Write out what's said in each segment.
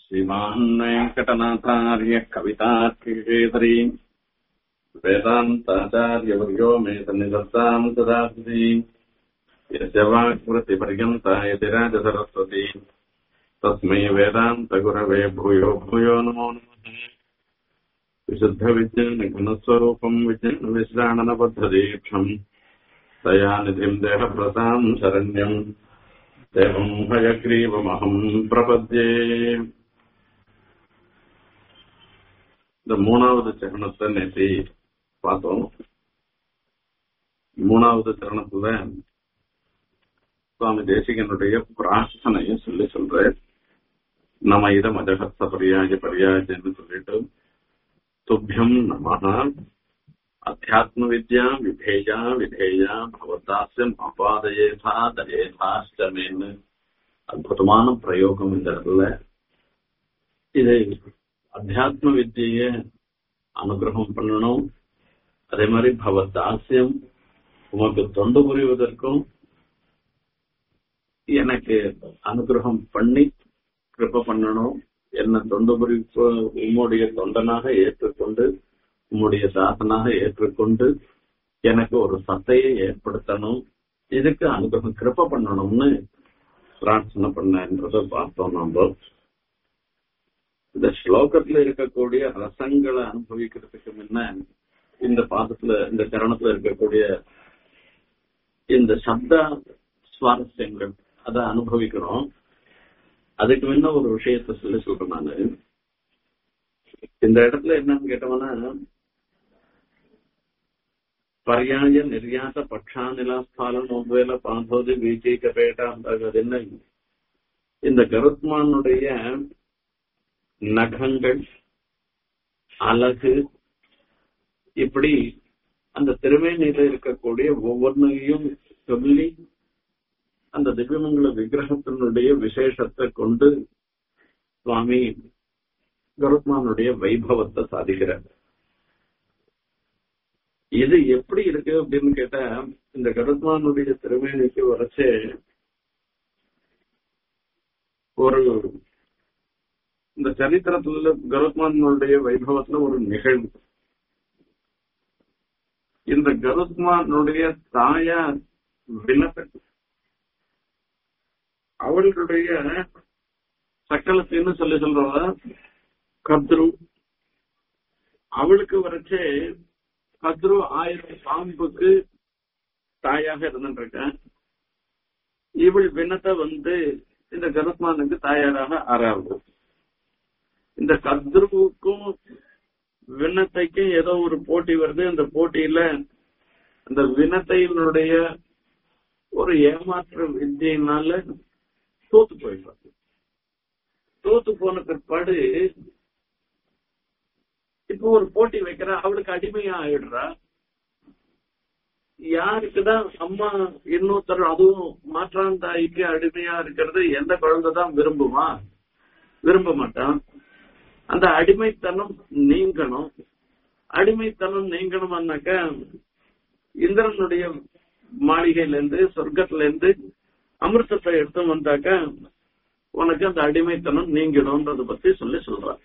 श्रीमान् वेङ्कटनाथार्य कवितार्किकेतरी वेदान्ताचार्यवर्यो मे सन्निधत्ताम् ददाति यस्य वाक्कृतिपर्यन्ता यतिराजसरस्वती तस्मै वेदान्तगुरवे भूयो भूयो नमो नमः विशुद्धविज्ञानघनस्वरूपम् विज्ञानविश्राणनबद्धदीक्षम् दयानिधिम् देहप्रताम् शरण्यम् देवम् हयग्रीवमहम् प्रपद्ये இந்த மூணாவது சரணத்தை நேற்று பார்த்தோம் மூணாவது சரணத்துல சுவாமி தேசிகனுடைய பிரார்த்தனையும் சொல்லி சொல்ற நம இத மஜகத்த பரியாஜ பரியாஜன்னு சொல்லிட்டு துப்பியம் நம அத்தியாத்ம வித்யா விதேயா விதேயா பவதாசியம் அபாதயேதா தயேதாஷ்டமேன்னு அற்புதமான பிரயோகம் இந்த இடத்துல இது அத்தியாத்ம வித்திய அனுகிரகம் பண்ணணும் அதே மாதிரி பவதாசியம் உமக்கு தொண்டு புரிவதற்கும் எனக்கு அனுகிரகம் பண்ணி கிருப்ப பண்ணணும் என்ன தொண்டு புரிப்பு உம்முடைய தொண்டனாக ஏற்றுக்கொண்டு உம்முடைய தாசனாக ஏற்றுக்கொண்டு எனக்கு ஒரு சத்தையை ஏற்படுத்தணும் இதுக்கு அனுகிரகம் கிருப்ப பண்ணணும்னு பிரார்த்தனை பண்ணன்றத பார்த்தோம் நம்ம இந்த ஸ்லோகத்துல இருக்கக்கூடிய ரசங்களை அனுபவிக்கிறதுக்கு முன்ன இந்த பாதத்துல இந்த சரணத்துல இருக்கக்கூடிய இந்த சப்த சுவாரஸ்யங்கள் அதை அனுபவிக்கிறோம் அதுக்கு முன்ன ஒரு விஷயத்த சொல்லி சொல்றேன் நானு இந்த இடத்துல என்னன்னு கேட்டோம்னா பர்யாய நிர்யாச பட்சாநிலாஸ்தாலம் ஒவ்வேல பாந்தோதி வீச்சீக பேட்டா அந்த என்ன இந்த கருத்மானுடைய நகங்கள் அழகு இப்படி அந்த திருமேனியில இருக்கக்கூடிய ஒவ்வொன்றையும் சொல்லி அந்த திவ்யமங்கல விக்கிரகத்தினுடைய விசேஷத்தை கொண்டு சுவாமி கருத்மானுடைய வைபவத்தை சாதிக்கிறார் இது எப்படி இருக்கு அப்படின்னு கேட்டா இந்த கருத்மானுடைய திருமேனிக்கு வரைச்சு ஒரு இந்த சரித்திரத்துல கருத்மானுடைய வைபவத்துல ஒரு நிகழ்வு இந்த கருத்மானுடைய தாயார் வினத்த அவர்களுடைய சக்கலத்தின்னு சொல்லி சொல்றவ கத்ரு அவளுக்கு வரைச்சே கத்ரு ஆயிரம் பாம்புக்கு தாயாக இருந்துருக்க இவள் வினத்தை வந்து இந்த கருத்மானுக்கு தாயாராக ஆறாவது இந்த கத்ருவுக்கும் விண்ணத்தைக்கும் ஏதோ ஒரு போட்டி வருது அந்த போட்டியில அந்த வினத்தையினுடைய ஒரு ஏமாற்ற வித்தியினால தோத்து போயிடுறாங்க தோத்து போன பிற்பாடு இப்போ ஒரு போட்டி வைக்கிற அவளுக்கு அடிமையா ஆயிடுறா யாருக்குதான் அம்மா இன்னொருத்தர் அதுவும் மாற்றான் தாய்க்கு அடிமையா இருக்கிறது எந்த குழந்தைதான் விரும்புமா விரும்ப மாட்டான் அந்த அடிமைத்தனம் நீங்கணும் அடிமைத்தனம் நீங்கணும்னாக்க இந்திரனுடைய மாளிகையில இருந்து சொர்க்கத்துல இருந்து அமிர்தத்தை எடுத்து வந்தாக்க உனக்கு அந்த அடிமைத்தனம் நீங்கிடும்ன்றத பத்தி சொல்லி சொல்றான்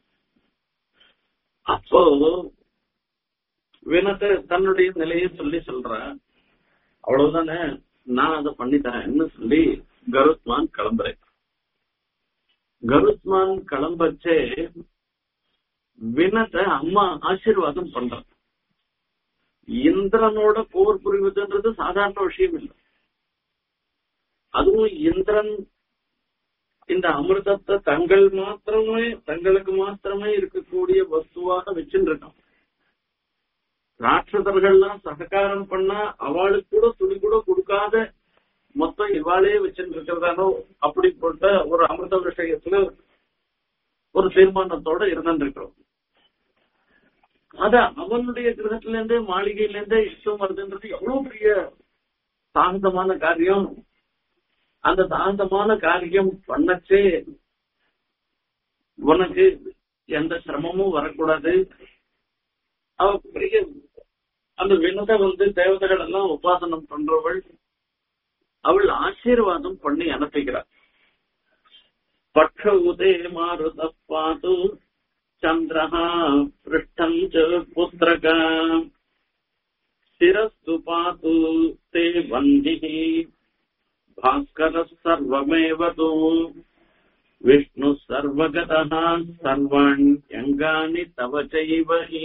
அப்போ வினத்தை தன்னுடைய நிலையை சொல்லி சொல்ற அவ்வளவுதானே நான் அதை பண்ணித்தரேன்னு சொல்லி கருத்மான் கிளம்புறேன் கருத்மான் கிளம்பச்சே வினத்தை அம்மா ஆசீர்வாதம் பண்றான் இந்திரனோட போர் புரிவதுன்றது சாதாரண விஷயம் இல்லை அதுவும் இந்திரன் இந்த அமிர்தத்தை தங்கள் மாத்திரமே தங்களுக்கு மாத்திரமே இருக்கக்கூடிய வஸ்துவாக வச்சுருக்கான் ராட்சதர்கள்லாம் சககாரம் பண்ணா அவளுக்கு கூட துணி கூட கொடுக்காத மொத்தம் இவாளே வச்சுட்டு இருக்கிறதானோ அப்படிப்பட்ட ஒரு அமிர்த விஷயத்துல ஒரு தீர்மானத்தோட இருந்துருக்கிறோம் அத அவனுடைய கிரகத்துல இருந்தே மாளிகையில இருந்தே இஷ்டம் வருதுன்றது எவ்வளவு பெரிய சாந்தமான காரியம் அந்த சாந்தமான காரியம் பண்ணச்சே உனக்கு எந்த சிரமமும் வரக்கூடாது அவ பெரிய அந்த வினதை வந்து தேவதைகள் எல்லாம் உபாசனம் பண்றவள் அவள் ஆசீர்வாதம் பண்ணி அனுப்புகிறாள் पक्षौते मारुतः पातु चन्द्रः पृष्ठम् च पुत्रका शिरस्तु पातु ते वह्निः भास्करः सर्वमेव तु विष्णुः सर्वगतः सर्वाण्यङ्गानि तव चैव हि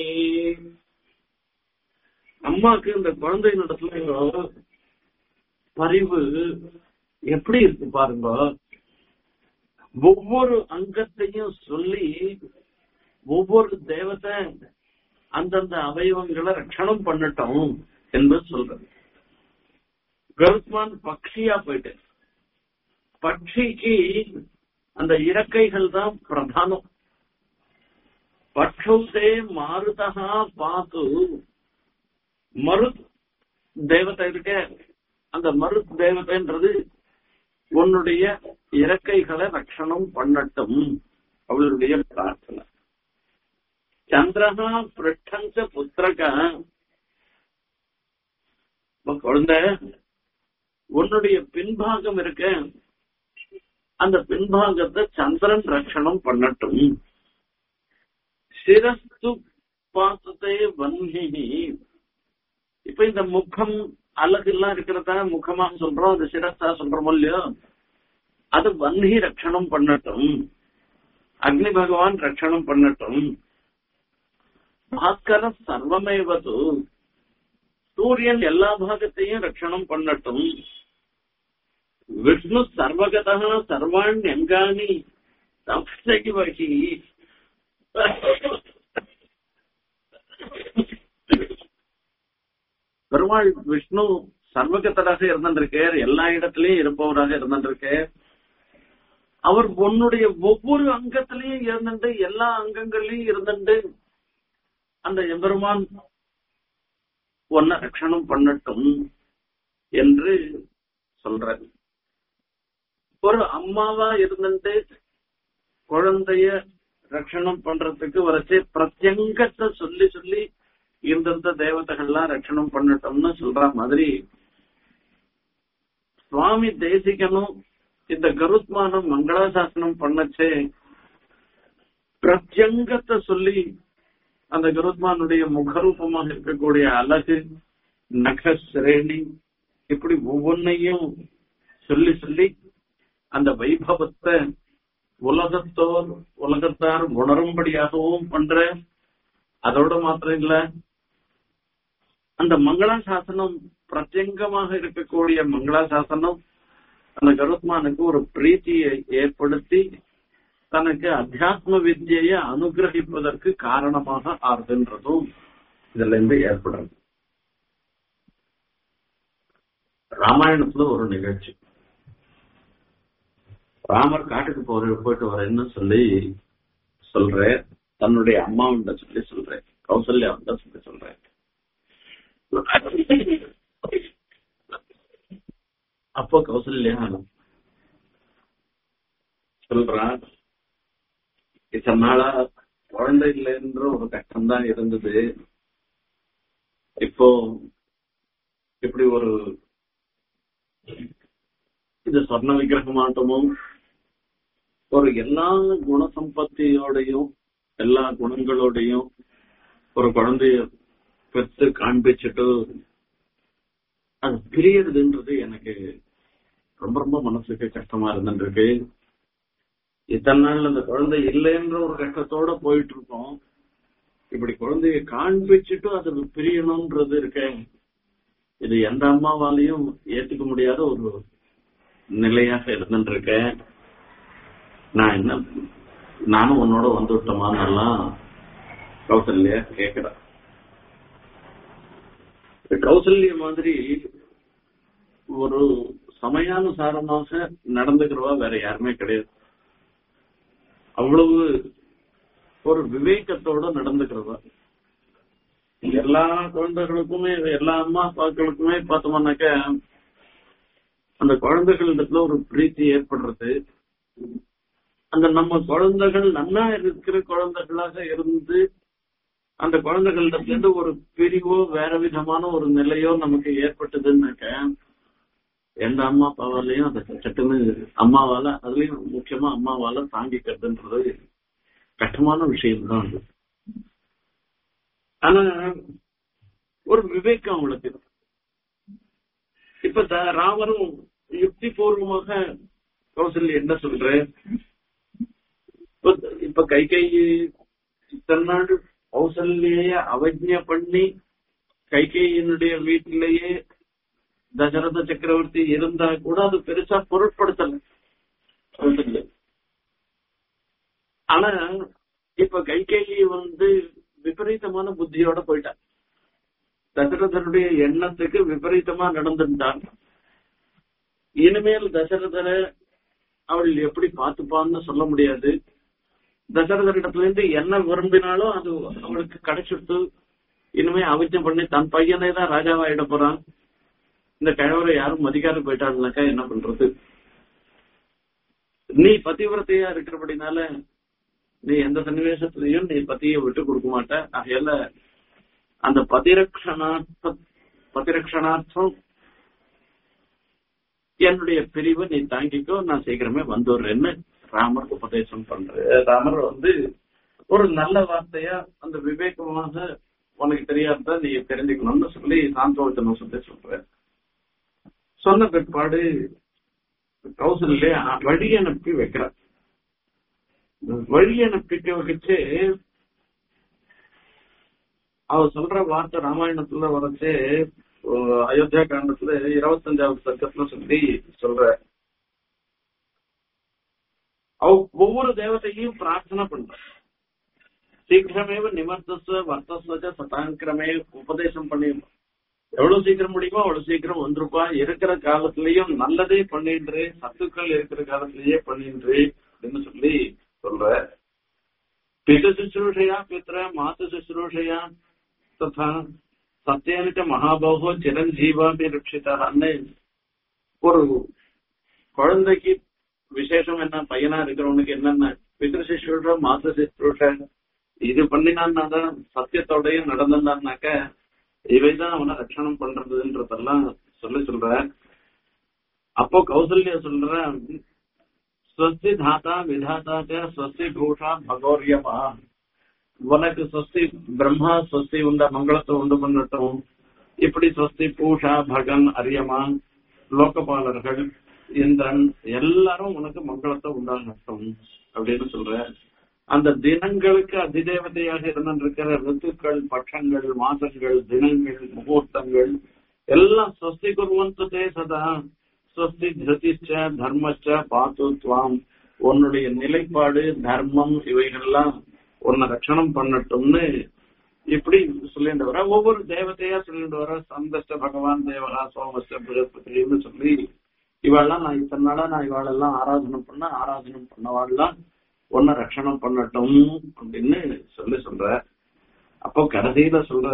அம்மாக்கு இந்த குழந்தை நடத்துல பரிவு எப்படி இருக்கு பாருங்க ஒவ்வொரு அங்கத்தையும் சொல்லி ஒவ்வொரு தேவத்தை அந்தந்த அவயவங்களை ரட்சணம் பண்ணட்டும் என்று சொல்றது கருத்மான் பக்ஷியா போயிட்டு பட்சிக்கு அந்த இறக்கைகள் தான் பிரதானம் பட்சௌதே மாருதா பாத்து மரு தேவதை இருக்க அந்த மரு தேவதைன்றது உன்னுடைய இறக்கைகளை ரட்சணம் பண்ணட்டும் அவளுடைய பிரார்த்தனை சந்திரகா பிருஷ்டஞ்ச புத்திரக குழந்தை உன்னுடைய பின்பாகம் இருக்க அந்த பின்பாகத்தை சந்திரன் ரட்சணம் பண்ணட்டும் சிரஸ்து பாசத்தை வன்னினி இப்ப இந்த முகம் அழகு எல்லாம் இருக்கிறதா முகமா சொல்றோம் அது சிரஸ்தா சொல்றோம் இல்லையோ அது வன்னி ரட்சணம் பண்ணட்டும் அக்னி பகவான் ரட்சணம் பண்ணட்டும் பாஸ்கர சர்வமேவது சூரியன் எல்லா பாகத்தையும் ரட்சணம் பண்ணட்டும் விஷ்ணு சர்வகதா சர்வாண் எங்கானி வகி பெருமாள் விஷ்ணு சர்வகத்தராக இருந்திருக்கார் எல்லா இடத்திலையும் இருப்பவராக இருந்திருக்கார் அவர் உன்னுடைய ஒவ்வொரு அங்கத்திலையும் இருந்துட்டு எல்லா அங்கங்கள்லயும் இருந்துட்டு அந்த எம்பெருமான் ஒன்ன ரட்சணம் பண்ணட்டும் என்று சொல்ற ஒரு அம்மாவா இருந்துட்டு குழந்தைய ரட்சணம் பண்றதுக்கு வரைச்சு பிரத்யங்கத்தை சொல்லி சொல்லி இந்தந்த தேவதைகள்லாம் ரட்சணம் பண்ணட்டோம்னு சொல்ற மாதிரி சுவாமி தேசிகனும் இந்த கருத்மானம் மங்களாசாசனம் பண்ணச்சே பிரத்யங்கத்தை சொல்லி அந்த கருத்மானுடைய முகரூபமாக இருக்கக்கூடிய அழகு நக சிரேணி இப்படி ஒவ்வொன்னையும் சொல்லி சொல்லி அந்த வைபவத்தை உலகத்தோர் உலகத்தார் உணரும்படியாகவும் பண்ற அதோட மாத்திரம் இல்ல அந்த மங்களாசாசனம் பிரத்யங்கமாக இருக்கக்கூடிய மங்களாசாசனம் அந்த கருத்மானுக்கு ஒரு பிரீத்தியை ஏற்படுத்தி தனக்கு அத்தியாத்ம வித்தியை அனுகிரகிப்பதற்கு காரணமாக ஆறுதுன்றதும் இதுல இருந்து ஏற்படுறது ராமாயணத்துல ஒரு நிகழ்ச்சி ராமர் காட்டுக்கு போற போயிட்டு வரேன்னு சொல்லி சொல்ற தன்னுடைய அம்மாவிட்ட சொல்லி சொல்றேன் கௌசல்யாவிட்ட சொல்லி சொல்றேன் அப்போ கௌசல்யா சொல்றான் இத்தனை நாளா குழந்தை இல்லைன்ற ஒரு கஷ்டம் தான் இருந்தது இப்போ இப்படி ஒரு இது சொர்ண விக்கிரகமாட்டமும் ஒரு எல்லா குணசம்பத்தியோடையும் எல்லா குணங்களோடையும் ஒரு குழந்தைய பெற்று காண்பிச்சுட்டு அது பிரியறதுன்றது எனக்கு ரொம்ப ரொம்ப மனசுக்கு கஷ்டமா இருந்துருக்கு இத்தனை நாள் அந்த குழந்தை இல்லைன்ற ஒரு கஷ்டத்தோட போயிட்டு இருக்கோம் இப்படி குழந்தைய காண்பிச்சுட்டு அது பிரியணும்ன்றது இருக்க இது எந்த அம்மாவாலையும் ஏத்துக்க முடியாத ஒரு நிலையாக இருந்துருக்கேன் நான் என்ன நானும் உன்னோட வந்து விட்டோமான்னெல்லாம் கௌசல்யா கேக்குறேன் கௌசல்ய மாதிரி ஒரு சமயானுசாரமாக நடந்துக்கிறவா வேற யாருமே கிடையாது அவ்வளவு ஒரு விவேகத்தோட நடந்துக்கிறவா எல்லா குழந்தைகளுக்குமே எல்லா அம்மா அப்பாக்களுக்குமே பார்த்தோம்னாக்க அந்த குழந்தைகளிடத்துல ஒரு பிரீத்தி ஏற்படுறது அந்த நம்ம குழந்தைகள் நன்னா இருக்கிற குழந்தைகளாக இருந்து அந்த குழந்தைகளிடத்துல இருந்து ஒரு பிரிவோ வேற விதமான ஒரு நிலையோ நமக்கு ஏற்பட்டதுன்னாக்க எந்த அம்மா அப்பாவாலையும் அதை சட்டுன்னு அம்மாவால அதுலயும் முக்கியமா அம்மாவால தாங்கிக்கிறதுன்றது கஷ்டமான விஷயம் தான் அது ஆனா ஒரு விவேகம் அவளுக்கு இப்ப த- ராமரும் யுக்தி பூர்வமாக கௌசல்யா என்ன சொல்ற இப்ப- இப்ப கை கை இத்தனை நாள் கௌசல்ய அவஜ்ஞ பண்ணி கைகேயினுடைய வீட்டிலேயே தசரத சக்கரவர்த்தி இருந்தா கூட அது பெருசா பொருட்படுத்தல கௌசல்யா. ஆனா இப்ப கைகேயி வந்து விபரீதமான புத்தியோட போயிட்டா தசரதனுடைய எண்ணத்துக்கு விபரீதமா நடந்துட்டான் இனிமேல் தசரதரை அவள் எப்படி பார்த்துப்பான்னு சொல்ல முடியாது தசரதரிடத்துல இருந்து என்ன விரும்பினாலும் அது அவளுக்கு கிடைச்சிட்டு இனிமே அவிச்சம் பண்ணி தன் பையனே தான் ராஜாவாயிட போறான் இந்த கிழவரை யாரும் மதிக்காத போயிட்டாங்கனாக்கா என்ன பண்றது நீ பதிவிரத்தையா இருக்கிறபடினால நீ எந்த சன்னிவேசத்திலையும் நீ பத்தியை விட்டு கொடுக்க மாட்ட ஆகையால அந்த பதிரக்ஷணார்த்த பதிரக்ஷணார்த்தம் என்னுடைய பிரிவை நீ தாங்கிக்கோ நான் சீக்கிரமே வந்துடுறேன்னு ராமர் உபதேசம் பண்ற ராமர் வந்து ஒரு நல்ல வார்த்தையா அந்த விவேகமாக உனக்கு தெரியாத நீ தெரிஞ்சுக்கணும்னு சொல்லி சாந்தோச்சனம் சொல்லி சொல்ற சொன்ன பிற்பாடு கௌசல்யா வழி அனுப்பி வைக்கிறார் வழி அனுப்பிக்க வச்சு அவ சொல்ற வார்த்தை ராமாயணத்துல வரைச்சு அயோத்தியா காண்டத்துல இருபத்தஞ்சாவது சர்க்கத்துல சொல்லி சொல்ற அவ ஒவ்வொரு தேவதையும் பிரார்த்தனை பண்ற சீக்கிரமேவ நிமர்த்தஸ்வ வர்த்தஸ்வஜ சதாங்கிரமே உபதேசம் பண்ணி எவ்வளவு சீக்கிரம் முடியுமோ அவ்வளவு சீக்கிரம் வந்துருப்பா இருக்கிற காலத்திலயும் நல்லதே பண்ணின்று சத்துக்கள் இருக்கிற காலத்திலேயே பண்ணின்று அப்படின்னு சொல்லி சொல்ற பித சுശ്രൂഷயா பித்ர மாத்து சுശ്രൂഷயா ததா சத்தியானிச்ச மகாபோகோ சிரஞ்சீவாபி ரட்சிதான்னு ஒரு குழந்தைக்கு விசேஷம் என்ன பையனா இருக்கிறவனுக்கு என்னென்ன பித்ரு சுശ്രൂഷ மாத்து சுശ്രൂஷ இது பண்ணினான்னா தான் சத்தியத்தோடயும் நடந்தான்னாக்க இவைதான் அவனை ரட்சணம் பண்றதுன்றதெல்லாம் சொல்லி சொல்ற அப்போ கௌசல்யா சொல்ற ஸ்வஸ்தி தாத்தா விதாத்தா ச ஸ்வஸ்தி பூஷா பகோரியமா உனக்கு ஸ்வஸ்தி பிரம்மா ஸ்வஸ்தி உண்ட மங்களத்தை உண்டு பண்ணட்டும் இப்படி ஸ்வஸ்தி பூஷா பகன் அரியமான் லோகபாலர்கள் இந்திரன் எல்லாரும் உனக்கு மங்களத்தை உண்டாகட்டும் அப்படின்னு சொல்ற அந்த தினங்களுக்கு அதிதேவதையாக இருந்திருக்கிற ரித்துக்கள் பட்சங்கள் மாசங்கள் தினங்கள் முகூர்த்தங்கள் எல்லாம் ஸ்வஸ்தி குருவந்ததே சதா ஸ்வஸ்தி திருதிச்ச தர்மச்ச பாத்துத்வாம் உன்னுடைய நிலைப்பாடு தர்மம் இவைகள்லாம் உன்னை ரட்சணம் பண்ணட்டும்னு இப்படி சொல்லிட்டு வர ஒவ்வொரு தேவதையா சொல்லிட்டு வர சந்தஷ்ட பகவான் தேவகா சோமஸ்ட பிரகஸ்பதினு சொல்லி இவாள்லாம் நான் இத்தனை நாளா நான் இவாளெல்லாம் ஆராதனை பண்ண ஆராதனை பண்ணவாள்லாம் உன்னை ரட்சணம் பண்ணட்டும் அப்படின்னு சொல்லி சொல்ற அப்போ கடைசியில சொல்ற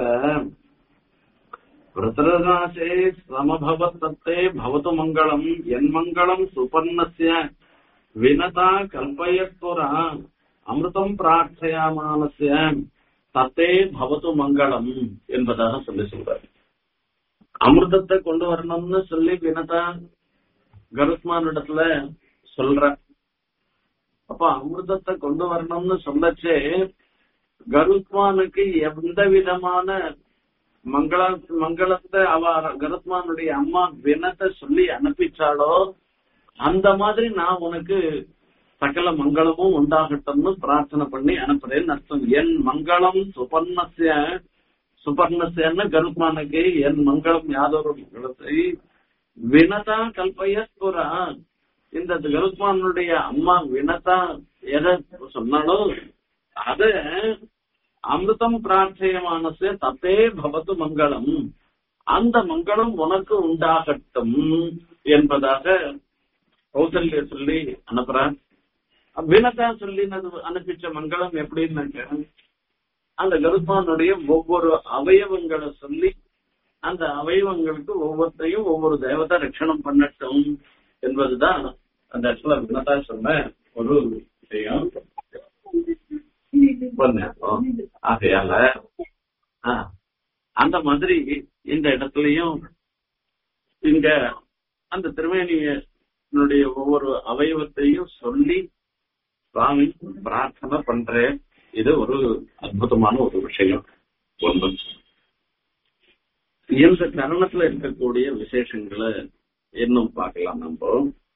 விரதராசே சமபவத்தே பவது மங்களம் என் மங்களம் சுபர்ணஸ்ய வினதா கல்பயத்வரா அமிர்தம் பிரார்த்தையாமானஸ்ய தத்தே பவது மங்களம் என்பதாக சொல்லி சொல்றார் அமிர்தத்தை கொண்டு வரணும்னு சொல்லி வினதா கருத்மான் இடத்துல சொல்ற அப்ப அமிர்தத்தை கொண்டு வரணும்னு சொல்லச்சே கருத்மானுக்கு எந்த விதமான மங்கள மங்களத்தை அவ கருத்மானுடைய அம்மா வினத்தை சொல்லி அனுப்பிச்சாலோ அந்த மாதிரி நான் உனக்கு சகல மங்களமும் உண்டாகட்டும்னு பிரார்த்தனை பண்ணி அனுப்புறேன்னு அர்த்தம் என் மங்களம் சுபர்ணசிய சுபர்ணசியன்னு கருத்மானுக்கு என் மங்களம் யாதொரு மங்களத்தை வினதா கல்பயஸ்புரா இந்த கருத்மானுடைய அம்மா வினதா எதை சொன்னாலோ அத அமிர்தம் பிரார்த்தியமானசே தத்தே பவத்து மங்களம் அந்த மங்களம் உனக்கு உண்டாகட்டும் என்பதாக கௌசல்ய சொல்லி அனுப்புறார் வினதா சொல்லினது அனுப்பிச்ச மங்களம் எப்படின்னாக்க அந்த கருத்மானுடைய ஒவ்வொரு அவயவங்களை சொல்லி அந்த அவயவங்களுக்கு ஒவ்வொருத்தையும் ஒவ்வொரு தேவதை ரட்சணம் பண்ணட்டும் என்பதுதான் அந்த இடத்துல வினதா சொன்ன ஒரு விஷயம் ஆகையால அந்த மாதிரி இந்த இடத்துலயும் இங்க அந்த திருமேனியனுடைய ஒவ்வொரு அவயவத்தையும் சொல்லி சுவாமி பிரார்த்தனை பண்றேன் இது ஒரு அற்புதமான ஒரு விஷயம் ஒன்று இந்த தருணத்துல இருக்கக்கூடிய விசேஷங்களை இன்னும் பார்க்கலாம் நம்ம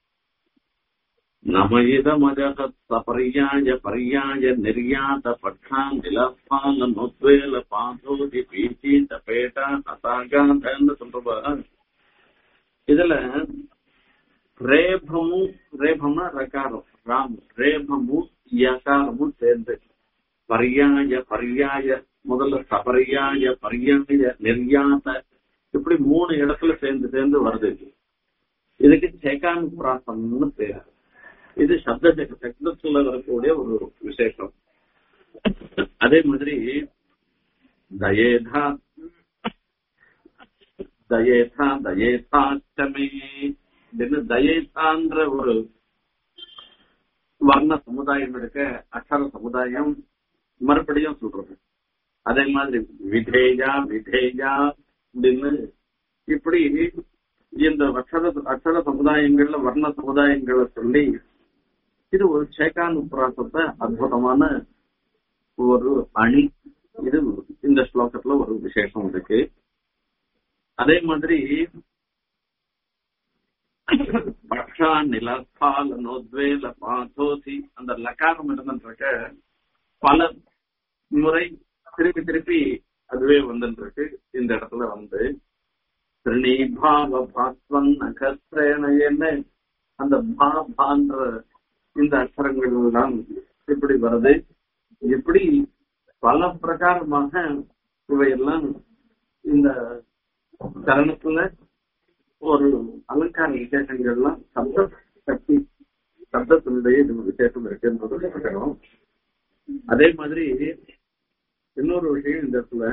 நமயிதமஜக சபரியாய பரியாய நிர்யாத பட்சா நிலப்பான நொத்வேல பாதோதி பீச்சீத பேட்டா அசாகாதன்னு சொல்றப்ப இதுல ரேபமும் ரேபம்னா ரகாரம் ராம் ரேபமும் யகாரமும் சேர்ந்து பரியாய பரியாய முதல்ல சபரியாய பரியாய நிர்யாத இப்படி மூணு இடத்துல சேர்ந்து சேர்ந்து வருது இதுக்கு சேகானுப்பிராசம்னு பேரு இது சப்த சப்தத்துல வரக்கூடிய ஒரு விசேஷம் அதே மாதிரி தயேதா தயேதா தயேதாஷ்டமே அப்படின்னு தயேதான்ற ஒரு வர்ண சமுதாயம் இருக்க அக்ஷர சமுதாயம் மறுபடியும் சொல்றது அதே மாதிரி விதேயா விதேயா அப்படின்னு இப்படி இந்த அக்ஷர அக்ஷர சமுதாயங்கள்ல வர்ண சமுதாயங்களை சொல்லி இது ஒரு சேகானுப்பிராசத்தை அற்புதமான ஒரு அணி இது இந்த ஸ்லோகத்துல ஒரு விசேஷம் இருக்கு அதே மாதிரி பக்ஷா நிலப்பால் நோத்வேல பாதோசி அந்த லக்காரம் இருந்துருக்க பல முறை திருப்பி திருப்பி அதுவே வந்துருக்கு இந்த இடத்துல வந்து திருநீபாவ பாஸ்வன் அகஸ்திரேன அந்த பா பான்ற இந்த அக்ஷரங்கள் எல்லாம் இப்படி வருது இப்படி பல பிரகாரமாக இவையெல்லாம் இந்த தருணத்துல ஒரு அலங்கார விசேஷங்கள்லாம் சப்த சக்தி சப்தத்தினுடைய இது விசேஷம் இருக்குன்றது பார்க்கிறோம் அதே மாதிரி இன்னொரு விஷயம் இந்த இடத்துல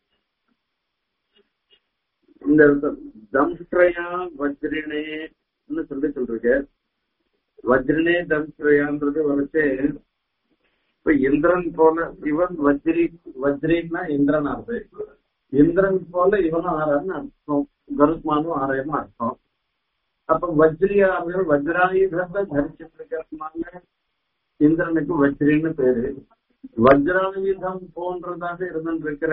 இந்த தம்ஸ்ட்ரயா வஜ்ரினேன்னு சொல்லி சொல்றீங்க வஜ்ரினே தம்ஸ்ட்ரயான்றது வரைச்சு இப்ப இந்திரன் போல இவன் வஜ்ரி வஜ்ரின்னா இந்திரன் ஆறுது இந்திரன் போல இவனும் ஆறான்னு அர்த்தம் கருத்மானும் ஆறாயிரம் அர்த்தம் அப்ப வஜ்ரியார்கள் வஜ்ராயுதத்தை தரிச்சுட்டு இருக்கிறதுனால இந்திரனுக்கு வஜ்ரின்னு பேரு வஜ்ராயுதம் போன்றதாக இருந்திருக்கிற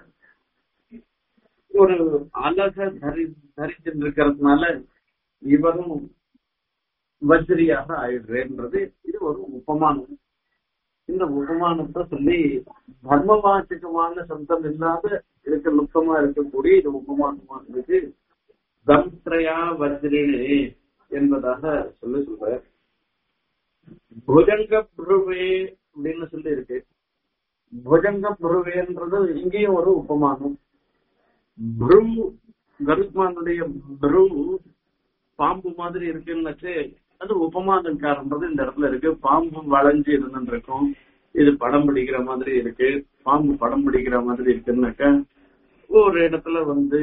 ஒரு அழக தரி தரிச்சுட்டு இருக்கிறதுனால இவரும் வஜ்ரியாக ஆயிடுறேன்றது இது ஒரு உபமானம் இந்த உபமானத்தை சொல்லி தர்மவாச்சகமான சப்தம் இல்லாத இருக்க நுட்பமா இருக்கக்கூடிய இது உபமானமா இருக்கு தம்ஸ்திரயா வஜ்ரினே என்பதாக சொல்லி சொல்ற புஜங்க புருவே அப்படின்னு சொல்லி இருக்கு புஜங்க புருவேன்றது இங்கேயும் ஒரு உபமானம் புரு கருத்மானுடைய புரு பாம்பு மாதிரி இருக்குன்னு அது உபமானக்காரன்றது இந்த இடத்துல இருக்கு பாம்பு வளைஞ்சு இருந்துட்டு இருக்கும் இது படம் பிடிக்கிற மாதிரி இருக்கு பாம்பு படம் பிடிக்கிற மாதிரி இருக்குன்னாக்கா ஒரு இடத்துல வந்து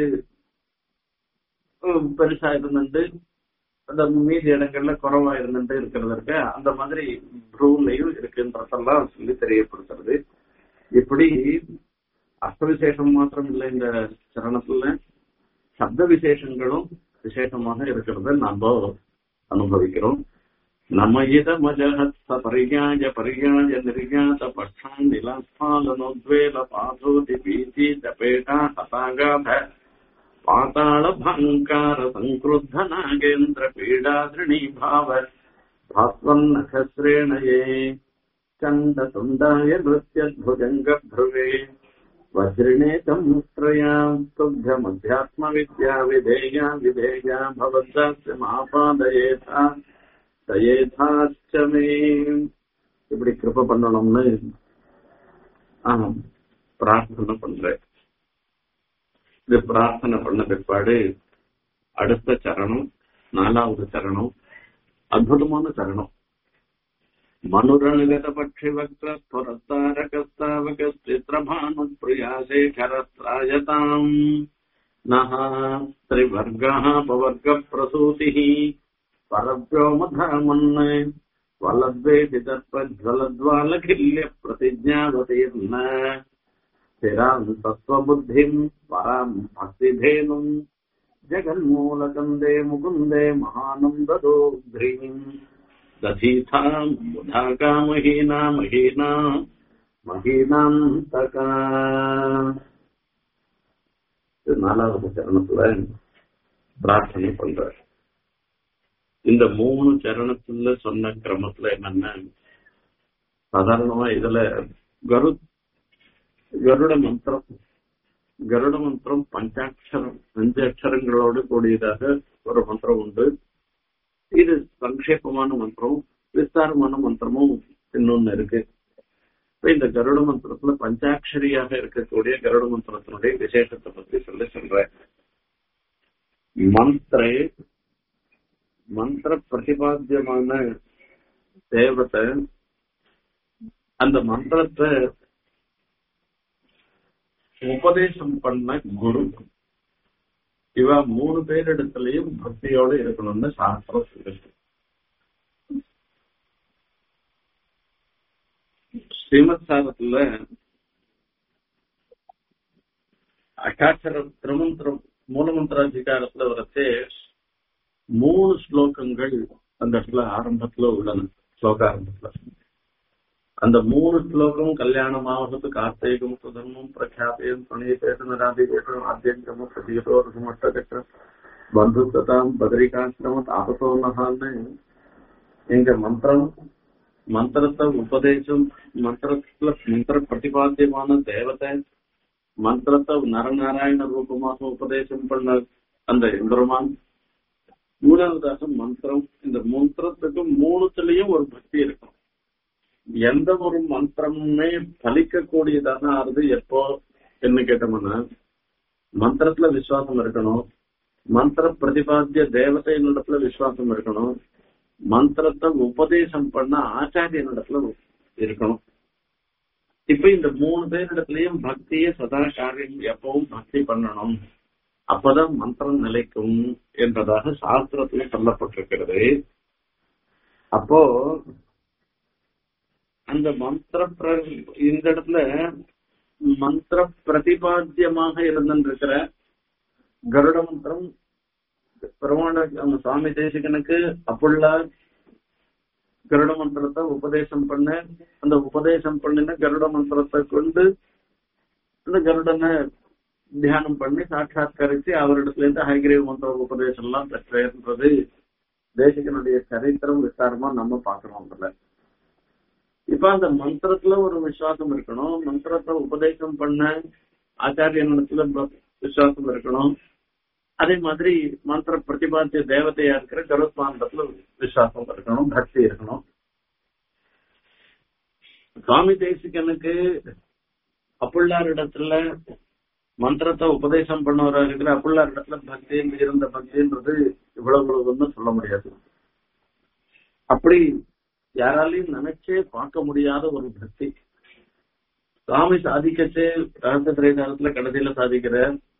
பெருசா இருந்துட்டு அந்த மீதி இடங்கள்ல குறைவா இருந்துட்டு இருக்கிறது இருக்கு அந்த மாதிரி ப்ரூலையும் இருக்குன்றதெல்லாம் சொல்லி தெரியப்படுத்துறது இப்படி அர்த்த விசேஷம் மாத்திரம் இல்லை இந்த சரணத்துல சப்த விசேஷங்களும் விசேஷமாக இருக்கிறத நாம அனுபவிக்கிறோம் நம்ம இதமஜஹத் பரியாய பரியாய நிர்யாத பட்சான் நிலஸ்பாலனோத்வேல பாதோதி பீதி தபேடா ஹதாகாத பாதாள பங்கார சங்கிருத்த நாகேந்திர பீடாதிருணி பாவ பாஸ்வன்னகஸ்ரேணயே கண்ட துண்டாய நிருத்யத்புஜங்க ப்ருவே वज्रिणे तमुत्रयाम् तुभ्यमध्यात्मविद्या विधेया विधेया भवद्दास्य மாபாதயேதா தயேதாச்ச மே இப்படி கிருப பண்ணணும்னு ஆஹ் பிரார்த்தனை பண்றேன் இது பிரார்த்தனை பண்ண பிற்பாடு அடுத்த சரணம் நாலாவது சரணம் அற்புதமான சரணம் மனுரணுகத பட்சி வக்ரஸ்வரத்தாரகஸ்தாவகஸ்திரபானுப்ரியாசேகரஸ்ராயதாம் நः त्रिवर्गः पवर्गप्रसूतिः परव्योमधामन् वलद्वेदितत्वज्वलद्वालखिल्यप्रतिज्ञावतीर्न स्थिराम् तत्त्वबुद्धिम् पराम् भक्तिधेनुम् जगन्मूलकन्दे मुकुन्दे महानन्ददोग्रीम् दधीथाम् बुधाका महीना महीना மகீனாந்தகா நாலாவது சரணத்துல பிரார்த்தனை பண்றார் இந்த மூணு சரணத்துல சொன்ன கிரமத்துல என்னன்னா சாதாரணமா இதுல கரு கருட மந்திரம் கருட மந்திரம் பஞ்சாட்சரம் அஞ்சு அக்ஷரங்களோடு கூடியதாக ஒரு மந்திரம் உண்டு இது சங்கேபமான மந்திரம் விஸ்தாரமான மந்திரமும் இன்னொன்னு இருக்கு இந்த கருட மந்திரத்துல பஞ்சாட்சரியாக இருக்கக்கூடிய கருட மந்திரத்தினுடைய விசேஷத்தை பத்தி சொல்ல சொல்றேன் மந்திரே மந்திர பிரதிபாத்தியமான தேவத்தை அந்த மந்திரத்தை உபதேசம் பண்ண குரு இவ மூணு பேரிடத்துலயும் பக்தியோட இருக்கணும்னு சாஸ்திரம் சொல்லுது ஸ்ரீமத் சாரத்துல அட்டாட்சர திருமந்திரம் மூலமந்திராதிகாரத்துல வரச்சே மூணு ஸ்லோகங்கள் அந்த இடத்துல ஆரம்பத்துல உள்ளன ஸ்லோகாரம்பத்துல அந்த மூணு ஸ்லோகம் கல்யாணமாவது கார்த்திகம் சுதர்மம் பிரக்யாபயம் பிரணயபேத நராதிபேதம் ஆத்தியங்கம பிரதிகதோரம் அட்டகட்ட பந்துத்ததாம் பத்ரிகாசிரம தாபசோனகான்னு எங்க மந்திரம் மந்திரத்தை உபதேசம் மந்திரத்துல மந்திர பிரதிபாத்தியமான தேவதை மந்திரத்தை நரநாராயண ரூபமாக உபதேசம் பண்ண அந்த இந்திரமான் மூணாவதாக மந்திரம் இந்த மந்திரத்துக்கு மூணுத்துலயும் ஒரு பக்தி இருக்கும் எந்த ஒரு மந்திரமுமே பலிக்கக்கூடியதாக ஆறுது எப்போ என்ன கேட்டோம்னா மந்திரத்துல விசுவாசம் இருக்கணும் மந்திர பிரதிபாத்திய தேவதையினிடத்துல விசுவாசம் இருக்கணும் மந்திரத்தை உபதேசம் பண்ண ஆச்சாரியனிடத்துல இருக்கணும் இப்ப இந்த மூணு பேரிடத்துலயும் பக்தியை சதா காரியம் எப்பவும் பக்தி பண்ணணும் அப்பதான் மந்திரம் நிலைக்கும் என்பதாக சாஸ்திரத்துல சொல்லப்பட்டிருக்கிறது அப்போ அந்த மந்திர இந்த இடத்துல மந்திர பிரதிபாத்தியமாக இருந்திருக்கிற கருட மந்திரம் பெருமான சுவாமி தேசிகனுக்கு அப்புள்ள கருட மந்திரத்தை உபதேசம் பண்ண அந்த உபதேசம் பண்ணின கருட மந்திரத்தை கொண்டு அந்த கருடனை தியானம் பண்ணி சாட்சாத்கரிச்சு அவரிடத்துல இருந்து ஹைகிரீவ மந்திர உபதேசம் எல்லாம் பெற்றது தேசிகனுடைய சரித்திரம் விசாரமா நம்ம பாக்குறோம் அதுல இப்ப அந்த மந்திரத்துல ஒரு விசுவாசம் இருக்கணும் மந்திரத்தை உபதேசம் பண்ண ஆச்சாரியனிடத்துல விசுவாசம் இருக்கணும் அதே மாதிரி மந்திர பிரதிபாத்திய தேவதையா இருக்கிற கருத்மானத்துல விசுவாசம் இருக்கணும் பக்தி இருக்கணும் சுவாமி தேசிகனுக்கு அப்புள்ளார் இடத்துல மந்திரத்தை உபதேசம் பண்ணவரா இருக்கிற அப்புள்ளார் இடத்துல பக்தி இருந்த பக்தின்றது இவ்வளவு இவ்வளவுன்னு சொல்ல முடியாது அப்படி யாராலையும் நினைச்சே பார்க்க முடியாத ஒரு பக்தி சுவாமி சாதிக்கச்சே ரகசிய திரைதாரத்துல கடைசியில சாதிக்கிற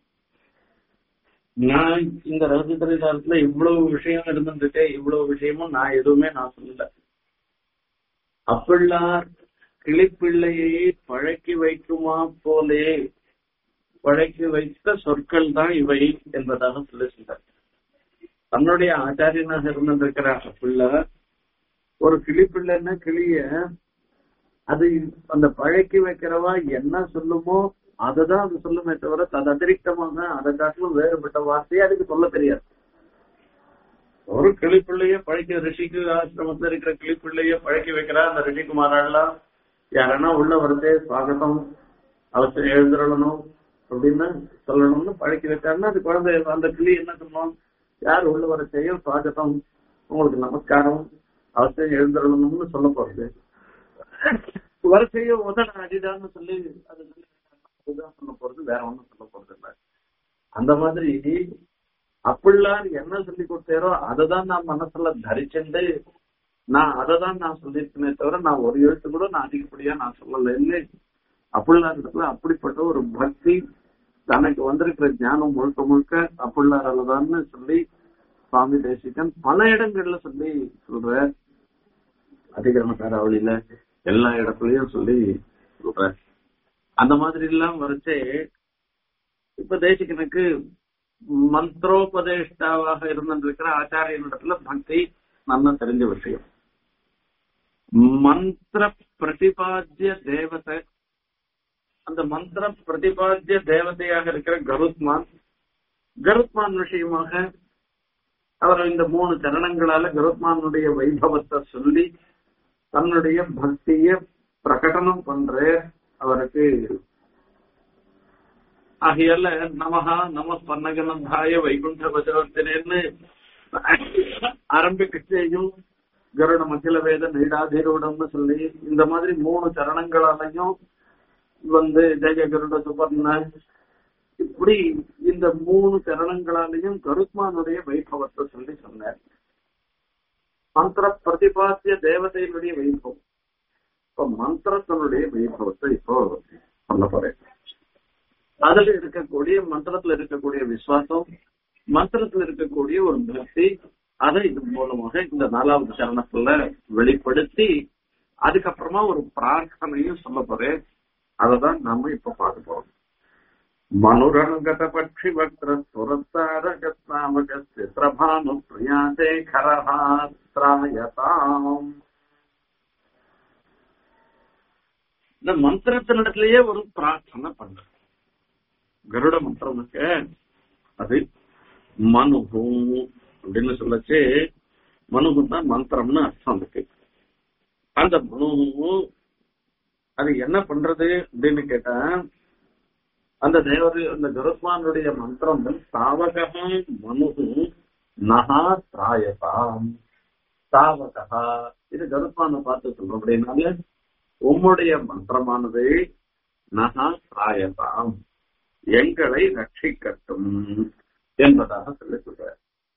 நான் இந்த ரகசிய திரைதாரத்துல இவ்வளவு விஷயம் இருந்துட்டு இவ்வளவு விஷயமும் நான் எதுவுமே நான் சொல்லல அப்பிள்ளார் கிளிப்பிள்ளையை பழக்கி வைக்குமா போலே பழக்கி வைத்த சொற்கள் தான் இவை என்பதாக சொல்லுகின்றார் தன்னுடைய ஆச்சாரியனாக இருந்திருக்கிற அப்பிள்ளார் ஒரு கிளி பிள்ளைன்னா கிளிய அது அந்த பழக்கி வைக்கிறவா என்ன சொல்லுமோ அதுதான் அது சொல்லுமே தவிர அது அதிரிக்தமாக அதை காட்டிலும் வேறுபட்ட வார்த்தையை அதுக்கு சொல்ல தெரியாது ஒரு கிளிப்பிள்ளைய பழக்க ரிஷிக்கு ஆசிரமத்துல இருக்கிற கிளிப்பிள்ளைய பழக்கி வைக்கிறா அந்த ரிஷிகுமாரெல்லாம் யாரன்னா உள்ள வருதே சுவாகத்தம் அவசியம் எழுந்துடணும் அப்படின்னு சொல்லணும்னு பழக்கி வச்சாருன்னா அது குழந்தை அந்த கிளி என்ன சொல்லணும் யார் உள்ள வர செய்யும் சுவாகத்தம் உங்களுக்கு நமஸ்காரம் அவசியம் எழுந்துடணும்னு சொல்ல போறது வரிசைய உதட அடிடான்னு சொல்லி அது அதுதான் சொல்ல போறது வேற ஒண்ணும் சொல்ல போறது இல்ல அந்த மாதிரி அப்பிள்ளார் என்ன சொல்லி கொடுத்தாரோ அததான் நான் மனசுல தரிச்சுண்டு நான் அதை தான் நான் சொல்லியிருக்கேனே தவிர நான் ஒரு எழுத்து கூட நான் அதிகப்படியா நான் சொல்லல இல்லை அப்பிள்ளார் இடத்துல அப்படிப்பட்ட ஒரு பக்தி தனக்கு வந்திருக்கிற ஞானம் முழுக்க முழுக்க அப்பிள்ளாராலதான்னு சொல்லி சுவாமி தேசிகன் பல இடங்கள்ல சொல்லி சொல்ற அதிகரணக்கார அவளியில எல்லா இடத்துலயும் சொல்லி சொல்ற அந்த மாதிரி எல்லாம் வரைச்சே இப்ப தேசிகனுக்கு மந்திரோபதேஷ்டாவாக இருந்திருக்கிற ஆச்சாரியனிடத்துல பக்தி நல்லா தெரிஞ்ச விஷயம் மந்திர பிரதிபாத்திய தேவதை அந்த மந்திர பிரதிபாத்திய தேவதையாக இருக்கிற கருத்மான் கருத்மான் விஷயமாக அவர் இந்த மூணு சரணங்களால கருத்மானுடைய வைபவத்தை சொல்லி தன்னுடைய பக்திய பிரகடனம் பண்ற அவருக்கு ஆகையால நமஹா நம பன்னகனந்தாய வைகுண்ட பஜவர்த்தனேன்னு ஆரம்பிக்கையும் கருட மகிழ வேத நீடாதிரூடம்னு சொல்லி இந்த மாதிரி மூணு சரணங்களாலையும் வந்து ஜெய கருட சுபர்ண இப்படி இந்த மூணு சரணங்களாலையும் கருத்மானுடைய வைபவத்தை சொல்லி சொன்னார் மந்திர பிரதிபாத்திய தேவதையினுடைய வைபவம் இப்ப மந்திரத்தினுடைய வைபவத்தை இப்போ சொல்ல போறேன் அதுல இருக்கக்கூடிய மந்திரத்துல இருக்கக்கூடிய விசுவாசம் மந்திரத்துல இருக்கக்கூடிய ஒரு பக்தி அதை இது மூலமாக இந்த நாலாவது சரணத்துல வெளிப்படுத்தி அதுக்கப்புறமா ஒரு பிரார்த்தனையும் சொல்ல போறேன் அததான் நாம இப்ப பார்க்க போறோம் மனுரங்கத பட்சி வக்ர சுரத்தாரகஸ்தாமக சித்திரபானு பிரியாதே கரஹாத்ராயதாம் இந்த மந்திரத்தினிடத்திலேயே ஒரு பிரார்த்தனை பண்ற கருட மந்திரமுக்கு அது மனுகு அப்படின்னு சொல்லச்சு மனுகு தான் மந்திரம்னு அர்த்தம் இருக்கு அந்த மனு அது என்ன பண்றது அப்படின்னு கேட்டா அந்த தேவர் அந்த கருத்மானுடைய மந்திரம் சாவகம் மனுகு நகா திராயதாம் சாவகா இது கருத்மான பார்த்து சொல்றோம் அப்படின்னால உம்முடைய மந்திரமானது நகா திராயதாம் எங்களை ரட்சிக்கட்டும் என்பதாக சொல்லி சொல்ற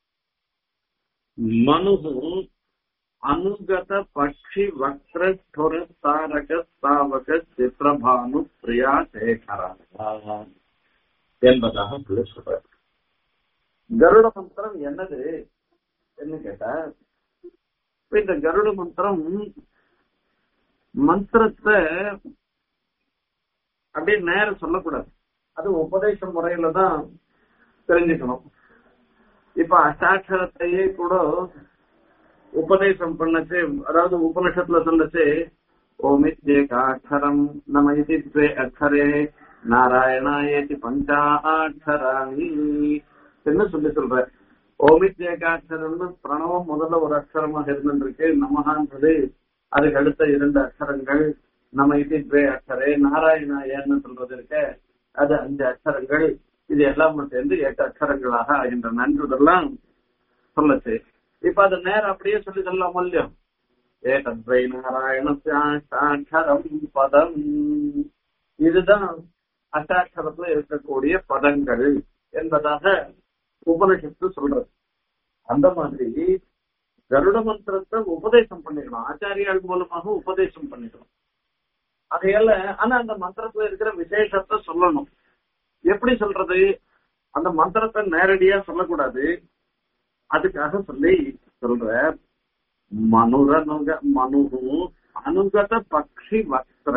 மனுகு அனுகத பட்சி வக்ர ஸ்வர தாரக ஸ்தாவக சித்திரபானு பிரியா சேகரா என்பதாக சொல்லி சொல்ற கருட மந்திரம் என்னது என்ன கேட்டா இப்ப இந்த கருட மந்திரம் மந்திரத்தை அப்படியே நேரம் சொல்லக்கூடாது அது உபதேச முறையில தான் தெரிஞ்சுக்கணும் இப்ப அஷ்டாட்சரத்தையே கூட உபதேசம் பண்ணச்சு அதாவது உபனிஷத்துல சொல்லச்சு ஓமித்யேகாட்சரம் நம இதி த்வே அக்ஷரே நாராயணாயேதி பஞ்சாட்சராணி என்ன சொல்லி சொல்ற ஓமித்யேகாட்சரம்னு பிரணவம் முதல்ல ஒரு அக்ஷரமாக இருந்திருக்கு நமகான்றது அதுக்கு அடுத்த இரண்டு அக்ஷரங்கள் நம்ம இதி த்வே அக்ஷரே நாராயணாயன்னு சொல்றது இருக்க அது அஞ்சு அக்ஷரங்கள் இது எல்லாம் சேர்ந்து எட்டு அக்ஷரங்களாக ஆகின்றன இதெல்லாம் சொல்லச்சு இப்ப அது நேரம் அப்படியே சொல்லி சொல்லலாம் இல்லையோ ஏகத்வை நாராயணம் பதம் இதுதான் அஷ்டாட்சரத்துல இருக்கக்கூடிய பதங்கள் என்பதாக உபனிஷத்து சொல்றது அந்த மாதிரி கருட மந்திரத்தை உபதேசம் பண்ணிக்கணும் ஆச்சாரியால் மூலமாக உபதேசம் பண்ணிக்கணும் அதையால ஆனா அந்த மந்திரத்துல இருக்கிற விசேஷத்தை சொல்லணும் எப்படி சொல்றது அந்த மந்திரத்தை நேரடியா சொல்லக்கூடாது அதுக்காக சொல்லி சொல்ற மனுரனுக மனு அனுகத பக்ஷி வக்ர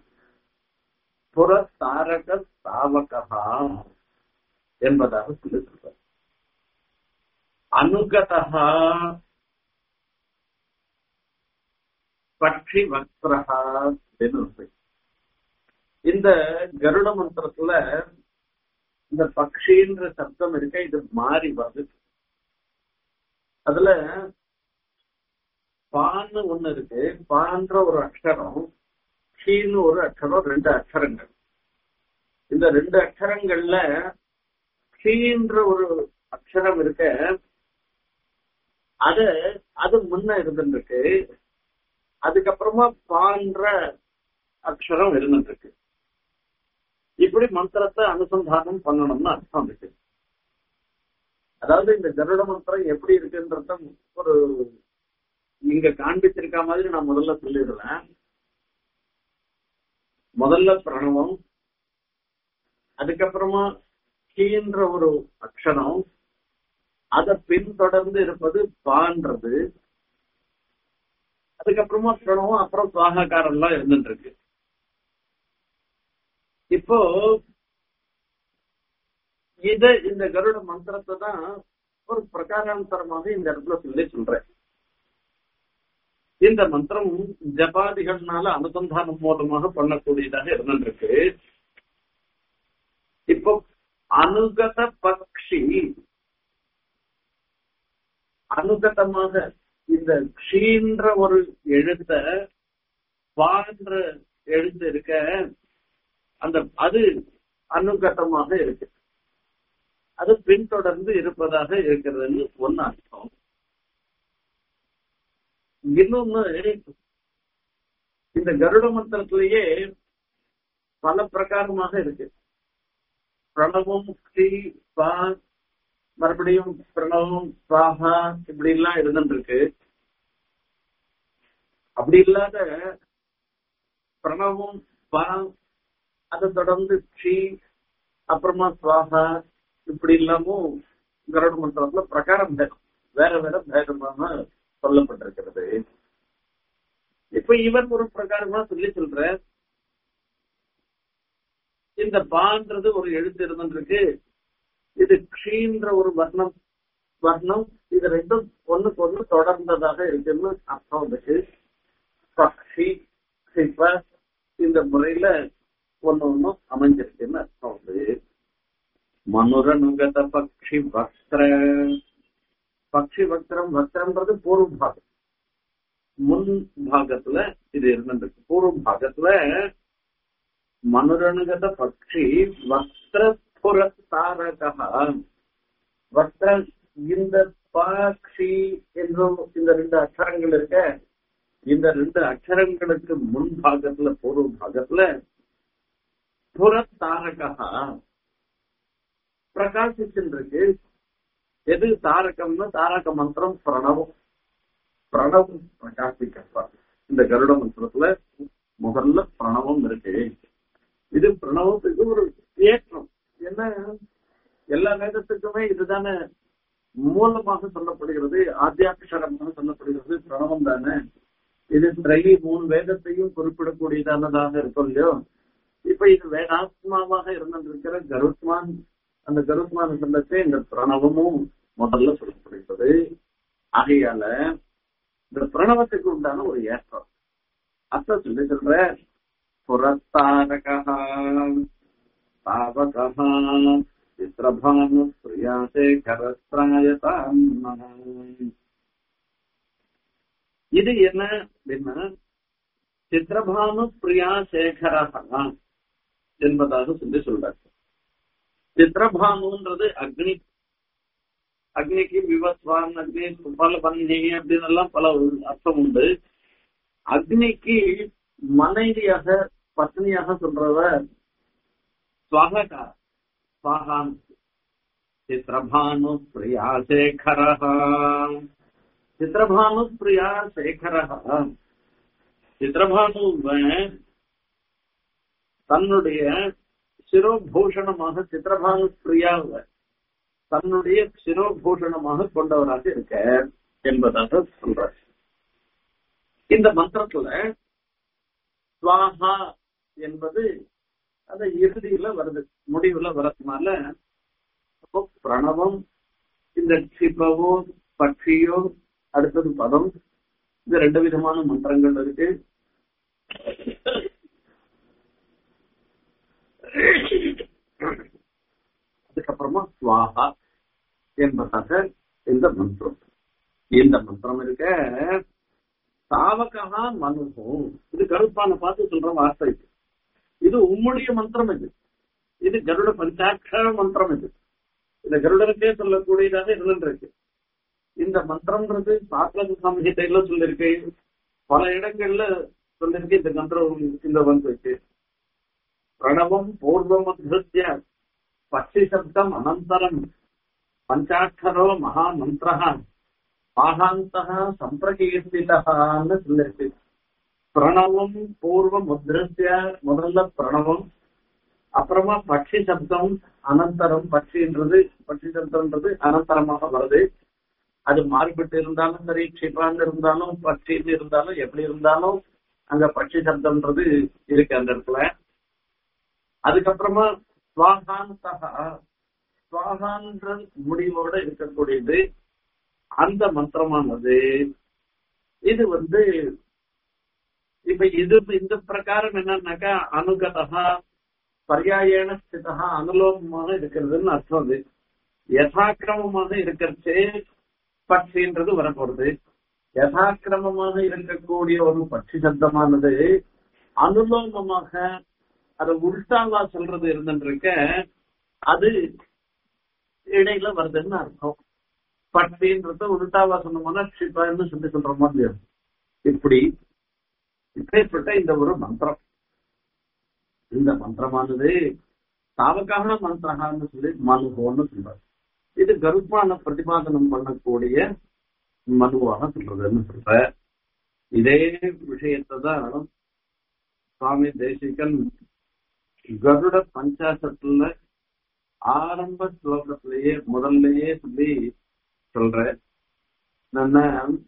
புறத்தாரக ஸ்தாவகா என்பதாக சொல்லி சொல்ற அனுகதா பக்ஷி வக்ரஹா அப்படின்னு இந்த கருட மந்திரத்துல இந்த பக்ஷின்ற சப்தம் இருக்க இது மாறி வருது அதுல பான்னு ஒண்ணு இருக்கு பான்ற ஒரு அக்ஷரம் ஷீன்னு ஒரு அக்ஷரம் ரெண்டு அக்ஷரங்கள் இந்த ரெண்டு அக்ஷரங்கள்ல ஷீன்ற ஒரு அக்ஷரம் இருக்க அது அது முன்ன இருந்துருக்கு அதுக்கப்புறமா பான்ற அக்ஷரம் இருந்துருக்கு இப்படி மந்திரத்தை அனுசந்தானம் பண்ணணும்னு அர்த்தம் இருக்கு அதாவது இந்த கருட மந்திரம் எப்படி இருக்குன்றத ஒரு இங்க காண்பிச்சிருக்க மாதிரி நான் முதல்ல சொல்லிடுறேன் முதல்ல பிரணவம் அதுக்கப்புறமா கீன்ற ஒரு அக்ஷரம் அதை பின்தொடர்ந்து இருப்பது பான்றது அதுக்கப்புறமா பிரணவம் அப்புறம் சுவாகாரம் எல்லாம் இருந்துட்டு இருக்கு இப்போ இத இந்த கருட மந்திரத்தை தான் ஒரு பிரகாராந்தரமாக இந்த இடத்துல சொல்லி சொல்றேன் இந்த மந்திரம் ஜபாதிகள்னால அனுசந்தானம் மூலமாக பண்ணக்கூடியதாக இருந்திருக்கு இப்போ அனுகத பக்ஷி அனுகதமாக இந்த க்ஷீன்ற ஒரு எழுத்த பான்ற எழுத்து இருக்க அந்த அது அனுகதமாக இருக்கு அது பின்தொடர்ந்து இருப்பதாக இருக்கிறதுன்னு ஒன்னு அர்த்தம் இன்னொன்னு இந்த கருட மந்திரத்திலேயே பல பிரகாரமாக இருக்கு பிரணவம் ஸ்ரீ பா மறுபடியும் பிரணவம் சுவாகா இப்படி எல்லாம் இருந்துருக்கு அப்படி இல்லாத பிரணவம் பா அதை தொடர்ந்து ஸ்ரீ அப்புறமா சுவாகா இப்படி இல்லாமும் கருட மந்திரத்துல பிரகாரம் பேதம் வேற வேற பேதமாக சொல்லப்பட்டிருக்கிறது இப்ப இவர் ஒரு பிரகாரமா சொல்லி சொல்ற இந்த பான்றது ஒரு எழுத்து இருந்துருக்கு இது க்ஷீன்ற ஒரு வர்ணம் வர்ணம் இது ரெண்டும் ஒண்ணுக்கு ஒண்ணு தொடர்ந்ததாக இருக்குன்னு அர்த்தம் இருக்கு பக்ஷி சிப்ப இந்த முறையில ஒண்ணு ஒண்ணும் அமைஞ்சிருக்குன்னு அர்த்தம் வந்து மனுரனுகத பக்ஷி வஸ்திர பக்ஷி வஸ்திரம் வஸ்திரம்ன்றது பூர்வ பாகம் முன் பாகத்துல இது இருந்திருக்கு பூர்வ பாகத்துல மனுரனுகத பக்ஷி வஸ்திரபுர தாரகா வஸ்திர இந்த பாக்ஷி என்றும் இந்த ரெண்டு அக்ஷரங்கள் இருக்க இந்த ரெண்டு அக்ஷரங்களுக்கு முன் பாகத்துல பூர்வ பாகத்துல புற தாரகா பிரகாசிச்சுருக்கு எது தாரகம்னு தாரக மந்திரம் பிரணவம் பிரணவம் பிரகாசிக்கப்பா இந்த கருட மந்திரத்துல முதல்ல பிரணவம் இருக்கு இது பிரணவத்துக்கு ஒரு ஏற்றம் என்ன எல்லா வேதத்துக்குமே இதுதானே மூலமாக சொல்லப்படுகிறது ஆத்தியாட்சரமாக சொல்லப்படுகிறது பிரணவம் தானே இது திரை மூணு வேதத்தையும் குறிப்பிடக்கூடியதானதாக இருக்கும் இல்லையோ இப்ப இது வேதாத்மாவாக இருந்திருக்கிற கருத்மான் அந்த கருத்மான சொல்லத்தை இந்த பிரணவமும் முதல்ல சொல்லப்படுகிறது ஆகையால இந்த பிரணவத்துக்கு உண்டான ஒரு ஏற்றம் அத்த சொல்லி சொல்ற புறத்தாரகா தாவகா சித்திரபானு பிரியாசே கரஸ்திராயதான் இது என்ன அப்படின்னா சித்திரபானு பிரியா சேகரா என்பதாக சொல்லி சொல்றாரு சித்திரபானுன்றது அக்னி அக்னிக்கு விவஸ்வான் அக்னி பல பந்தி அப்படின்னு எல்லாம் பல அர்த்தம் உண்டு அக்னிக்கு மனைவியாக பத்னியாக சொல்றவ ஸ்வாகா ஸ்வாகான் சித்திரபானு பிரியா சேகரா சித்திரபானு பிரியா சேகரா சித்திரபானுவன் தன்னுடைய சிரோபூஷணமாக சித்திரபானு பிரியாவை தன்னுடைய சிரோபூஷணமாக கொண்டவராக இருக்க என்பதாக சொல்றார் இந்த மந்திரத்துல சுவாகா என்பது அந்த இறுதியில வருது முடிவுல வரதுனால அப்போ பிரணவம் இந்த சிப்பவோ பட்சியோ அடுத்தது பதம் இந்த ரெண்டு விதமான மந்திரங்கள் இருக்கு அதுக்கப்புறமா சுவாகா என்பதாக இந்த மந்திரம் இந்த மந்திரம் இருக்க சாவகா மனுகும் இது கருப்பான பார்த்து சொல்ற வார்த்தை இது இது உம்முடைய மந்திரம் இது இது கருட பஞ்சாட்சர மந்திரம் இது இந்த கருடனுக்கே சொல்லக்கூடியதாக இருந்திருக்கு இந்த மந்திரம்ன்றது சாத்திர சமயத்தையில சொல்லிருக்கு பல இடங்கள்ல சொல்லிருக்கு இந்த மந்திரம் இந்த வந்து பிரணவம் பூர்வம் திருத்திய பட்சி சப்தம் அனந்தரம் பஞ்சாட்சரோ மகாமந்திர ஆகாந்த சம்பிரகீர்த்திதான்னு சொல்லிருக்கு பிரணவம் பூர்வ முத்ரஸ்ய முதல்ல பிரணவம் அப்புறமா பட்சி சப்தம் அனந்தரம் பட்சின்றது பட்சி சப்தம்ன்றது அனந்தரமாக வருது அது மாறுபட்டு இருந்தாலும் சரி க்ஷிபான்னு இருந்தாலும் பட்சின்னு இருந்தாலும் எப்படி இருந்தாலும் அங்க பட்சி சப்தம்ன்றது இருக்கு அந்த இடத்துல அதுக்கப்புறமா சுவாகாந்தகா சுவாகான்ற முடிவோட இருக்கக்கூடியது அந்த மந்திரமானது இது வந்து இப்ப இது இந்த பிரகாரம் என்னன்னாக்கா அனுகதா பர்யாயண ஸ்திதா அனுலோகமாக இருக்கிறதுன்னு அர்த்தம் அது யதாக்கிரமமாக இருக்கிறச்சே பட்சின்றது வரப்போறது யதாக்கிரமமாக இருக்கக்கூடிய ஒரு பட்சி சப்தமானது அனுலோகமாக அது உல்டாவா சொல்றது இருந்துருக்க அது இடையில வருதுன்னு அர்த்தம் பட்சின்றத உல்டாவா சொன்னோம்னா ஷிப்பான்னு சொல்லி சொல்ற மாதிரி இருக்கும். இப்படி இப்பேற்பட்ட இந்த ஒரு மந்திரம் இந்த மந்திரமானது தாவகான மந்திரகான்னு சொல்லி மனுகோன்னு சொல்றாரு இது கருப்பான பிரதிபாதனம் பண்ணக்கூடிய மனுவாக சொல்றதுன்னு சொல்ற இதே விஷயத்தை தான் சுவாமி தேசிகன் கருட பஞ்சாசத்துல ஆரம்ப ஸ்லோகத்திலேயே முதல்லயே சொல்லி சொல்ற என்ன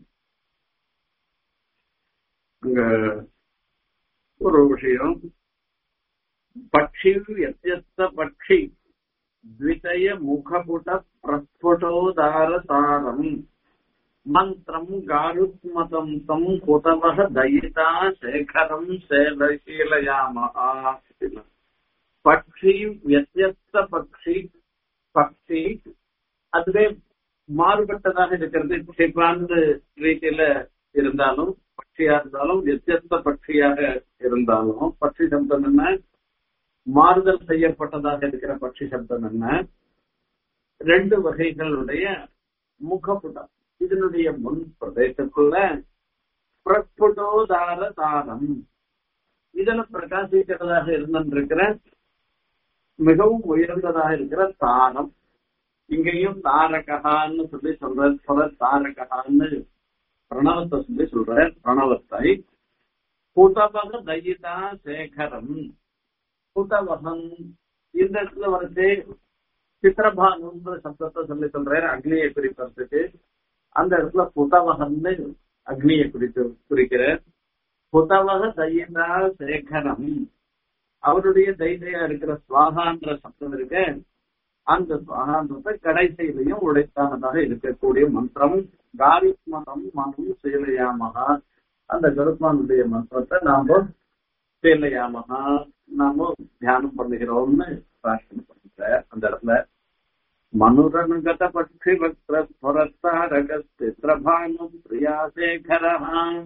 இங்க ஒரு விஷயம் பட்சி வியத்தியஸ்த பட்சி द्वितय मुखपुट प्रस्फुटोदारसारम् मन्त्रम् गारुत्मतम् तम् कुतवः दयिता शेखरम् सेलशीलयामः பட்சி வியத்தியஸ்த பட்சி பட்சி அதுவே மாறுபட்டதாக இருக்கிறது சிவாந்து ரீதியில இருந்தாலும் பட்சியா இருந்தாலும் வித்தியஸ்த பட்சியாக இருந்தாலும் பட்சி சப்தம் என்ன மாறுதல் செய்யப்பட்டதாக இருக்கிற பட்சி சப்தம் என்ன ரெண்டு வகைகளுடைய முகப்புடம் இதனுடைய முன் பிரதேசத்துல பிரஸ்புடோதார தாரம் இதுல பிரகாசிக்கிறதாக இருந்திருக்கிற மிகவும் உயர்ந்ததாக இருக்கிற தாரம் இங்கேயும் தாரககான்னு சொல்லி சொல்ற சொல்ற தாரககான்னு பிரணவத்தை சொல்லி சொல்ற பிரணவத்தை கூட்டமாக தயிதா சேகரம் புத்தவகம் இந்த இடத்துல வந்து சித்திரபானுன்ற சப்தத்தை சொல்லி சொல்றாரு அக்னியை குறிப்பதற்கு அந்த இடத்துல புத்தவகம்னு அக்னியை குறித்து குறிக்கிற புத்தவக தையதா சேகரம் அவருடைய தைதையா இருக்கிற சுவாகான்ற சப்தம் இருக்க அந்த சுவாகான்றத்தை கடைசியிலையும் உடைத்தானதாக இருக்கக்கூடிய மந்திரம் காரித்மதம் மனம் சீலையாமகா அந்த கருப்பானுடைய மந்திரத்தை நாம சீலையாமகா நாம தியானம் பண்ணுகிறோம்னு பிரார்த்தனை பண்ற அந்த இடத்துல மனுரனுகத பட்சி வக்ர ஸ்வரஸ்தாரகஸ்திரபானு பிரியாசேகரஹாம்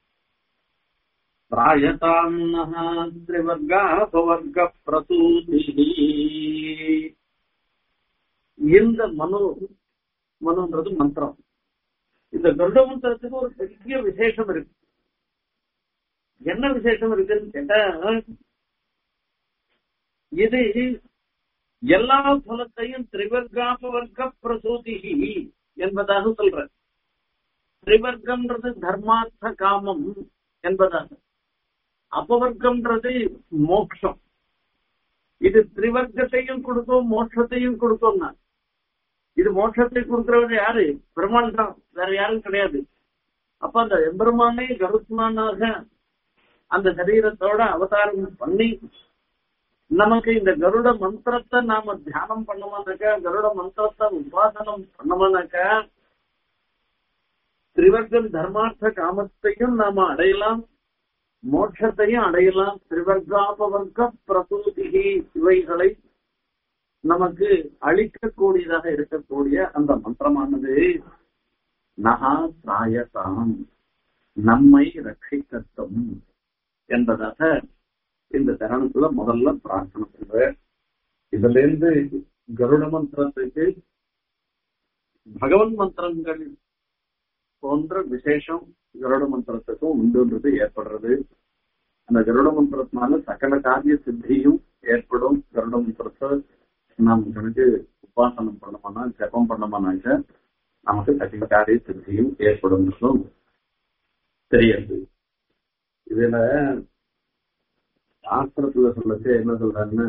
பிராயதாம் நஹா திரிவர்காபவர்க பிரசூதி இந்த மனு மனுன்றது மந்திரம் இந்த கருட மந்திரத்துக்கு ஒரு பெரிய விசேஷம் இருக்கு என்ன விசேஷம் இருக்குன்னு கேட்டா இது எல்லா பலத்தையும் திரிவர்காபவர்க்க பிரசூதி என்பதாக சொல்ற திரிவர்க்கம்ன்றது தர்மார்த்த காமம் என்பதாக அபவர்க்கம்ன்றது மோட்சம் இது திரிவர்க்கத்தையும் கொடுக்கும் மோட்சத்தையும் கொடுக்கும்னா இது மோட்சத்தை கொடுக்கிறவர் யாரு பெருமாள் தான் வேற யாரும் கிடையாது அப்ப அந்த எம்பெருமானே கருத்மானாக அந்த சரீரத்தோட அவதாரம் பண்ணி நமக்கு இந்த கருட மந்திரத்தை நாம தியானம் பண்ணோம்னாக்கா கருட மந்திரத்தை உபாசனம் பண்ணோம்னாக்கா திரிவர்க்கம் தர்மார்த்த காமத்தையும் நாம அடையலாம் மோட்சத்தையும் அடையலாம் திரிவர்காபவர்க்க பிரசூதிகி இவைகளை நமக்கு அளிக்கக்கூடியதாக இருக்கக்கூடிய அந்த மந்திரமானது நகா பிராயதாம் நம்மை ரட்சிக்கட்டும் என்பதாக இந்த தருணத்துல முதல்ல பிரார்த்தனை பண்ற இதுல இருந்து கருட மந்திரத்துக்கு பகவன் மந்திரங்கள் போன்ற விசேஷம் கருட மந்திரத்துக்கும் உண்டுன்றது ஏற்படுறது அந்த கருட மந்திரத்தினால சகல காரிய சித்தியும் ஏற்படும் கருட மந்திரத்தை நாம் கணக்கு உபாசனம் பண்ணோம்னா ஜபம் பண்ணோம்னாக்க நமக்கு சகல காரிய சித்தியும் ஏற்படும் தெரியாது இதுல சாஸ்திரத்துல சொல்லச்சு என்ன சொல்றாங்கன்னா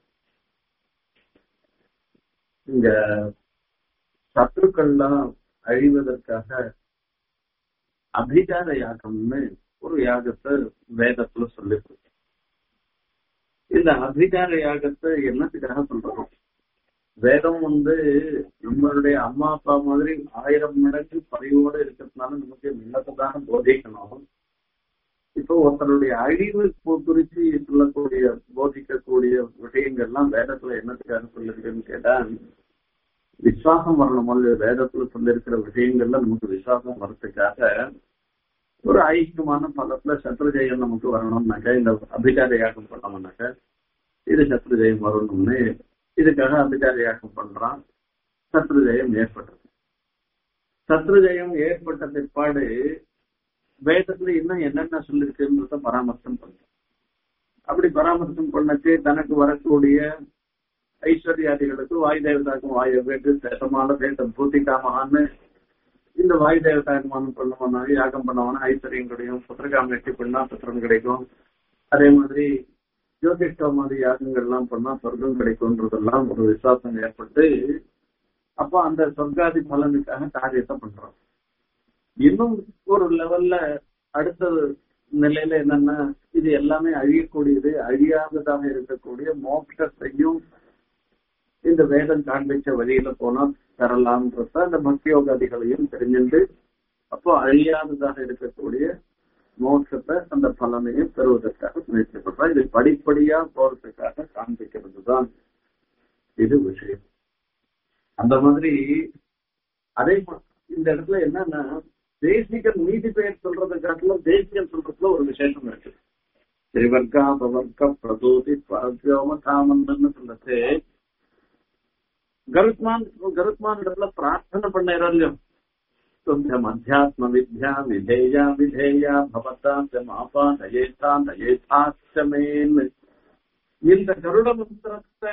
இங்க சத்துருக்கள்லாம் அழிவதற்காக அபிகார யாகம்னு ஒரு யாகத்தை வேதத்துல சொல்லிருக்கு இந்த அபிகார யாகத்தை என்னத்துக்காக சொல்றோம் வேதம் வந்து நம்மளுடைய அம்மா அப்பா மாதிரி ஆயிரம் மடங்கு பறிவோடு இருக்கிறதுனால நமக்கு நல்லதான் போதிக்கணும் இப்போ ஒருத்தருடைய அழிவு குறித்து சொல்லக்கூடிய போதிக்கக்கூடிய விஷயங்கள்லாம் வேதத்துல என்னத்துக்காக சொல்லிருக்குன்னு கேட்டா விசுவாசம் வரணும் போது வேதத்துல சொல்லிருக்கிற விஷயங்கள்ல நமக்கு விசுவாசம் வர்றதுக்காக ஒரு ஐக்கியமான பலத்துல சத்ரு ஜெயம் நமக்கு வரணும்னாக்க இந்த அபிகார யாகம் பண்ணோம்னாக்க இது சத்ரு ஜெயம் வரணும்னு இதுக்காக அபிகார யாகம் பண்றான் சத்ரு ஜெயம் ஏற்பட்டது சத்ரு ஜெயம் ஏற்பட்ட பிற்பாடு வேதத்துல இன்னும் என்னென்ன சொல்லிருக்குன்றத பராமர்சம் பண்றோம் அப்படி பராமர்சம் பண்ணச்சு தனக்கு வரக்கூடிய ஐஸ்வர்யாதிகளுக்கு வாயு தேவதாக்கும் வாயு வேண்டு சேஷமான தேசம் பூத்திகாமகான்னு இந்த வாயு தேவதாகமானம் பண்ணவனா யாகம் பண்ணவனா ஐஸ்வர்யம் கிடைக்கும் புத்திரகாம வெற்றி பண்ணா புத்திரம் கிடைக்கும் அதே மாதிரி ஜோதிஷ்ட மாதிரி யாகங்கள்லாம் பண்ணா சொர்க்கம் கிடைக்கும்ன்றதெல்லாம் ஒரு விசுவாசம் ஏற்பட்டு அப்போ அந்த சொர்க்காதி பலனுக்காக காரியத்தை பண்றோம் இன்னும் ஒரு லெவல்ல அடுத்த நிலையில என்னன்னா இது எல்லாமே அழியக்கூடியது அழியாததாக இருக்கக்கூடிய மோட்சத்தையும் இந்த வேதம் காண்பிச்ச வழியில போனா பெறலாம்ன்றத அந்த பக்தி யோகாதிகளையும் தெரிஞ்சுட்டு அப்போ அழியாததாக இருக்கக்கூடிய மோட்சத்தை அந்த பலனையும் பெறுவதற்காக முயற்சி பண்றோம் இது படிப்படியா போறதுக்காக காண்பிக்கிறது தான் இது விஷயம் அந்த மாதிரி அதே இந்த இடத்துல என்னன்னா தேசிகன் நீதி பெயர் சொல்றதை காட்டிலும் தேசிகன் சொல்றதுல ஒரு விசேஷம் இருக்கு திரிவர்க்கா பவர்க்க பிரதோதி பரத்யோம காமன்னு சொல்றது கருத்மான் கருத்மான் இடத்துல பிரார்த்தனை பண்ண இல்லையும் துவம் அத்தியாத்ம வித்யா விதேயா விதேயா பவதா மாபா நயேதா நயேதாச்சமேன் இந்த கருட மந்திரத்தை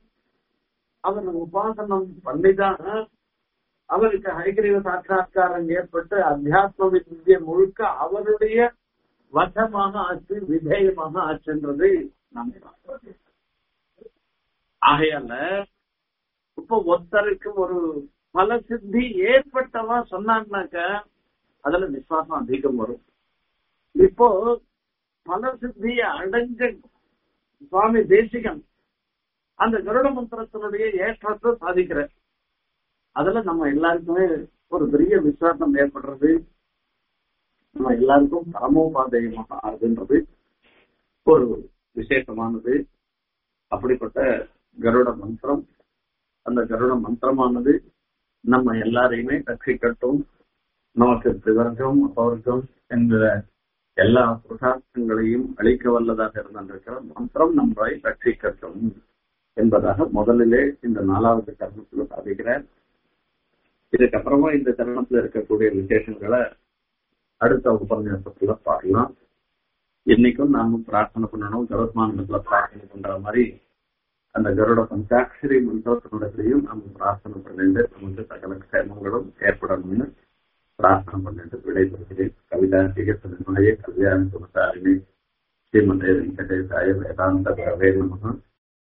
அவர் உபாசனம் பண்ணிதான் அவருக்கு ஹைகிரீவ சாட்சா்காரம் ஏற்பட்டு அத்தியாத்ம வித்தியை முழுக்க அவருடைய வசமாக ஆச்சு விதேயமாக ஆச்சுன்றது நாம் ஆகையால இப்ப ஒருத்தருக்கு ஒரு பல சித்தி ஏற்பட்டவா சொன்னாங்கனாக்க அதுல விசுவாசம் அதிகம் வரும் இப்போ பல சித்தியை அடைஞ்ச சுவாமி தேசிகன் அந்த கருட மந்திரத்தினுடைய ஏற்றத்தை சாதிக்கிற அதுல நம்ம எல்லாருக்குமே ஒரு பெரிய விசுவாசம் ஏற்படுறது நம்ம எல்லாருக்கும் பரமோபாதயமாக ஆகுதுன்றது ஒரு விசேஷமானது அப்படிப்பட்ட கருட மந்திரம் அந்த கருட மந்திரமானது நம்ம எல்லாரையுமே ரட்சிக்கட்டும் நமக்கு திவர்க்கம் அபவர்க்கம் என்ற எல்லா புருஷார்த்தங்களையும் அளிக்க வல்லதாக இருந்திருக்கிற மந்திரம் நம்மளை ரட்சிக்கட்டும் என்பதாக முதலிலே இந்த நாலாவது கர்மத்துல சாதிக்கிறார் இதுக்கப்புறமா இந்த தருணத்துல இருக்கக்கூடிய விசேஷங்களை அடுத்த உபன்யாசத்துல பார்க்கலாம் இன்னைக்கும் நாம பிரார்த்தனை பண்ணணும் கருத்மானத்துல பிரார்த்தனை பண்ற மாதிரி அந்த கருட பஞ்சாட்சரி மந்திரத்தினுடையும் நம்ம பிரார்த்தனை பண்ணிட்டு நமக்கு சகல க்ஷேமங்களும் ஏற்படணும்னு பிரார்த்தனை பண்ணிட்டு விடைபெறுகிறேன் கவிதா சிகிச்சை கல்யாண குமசாரிணி ஸ்ரீமதே வெங்கடேசாய வேதாந்த வேணுமகம்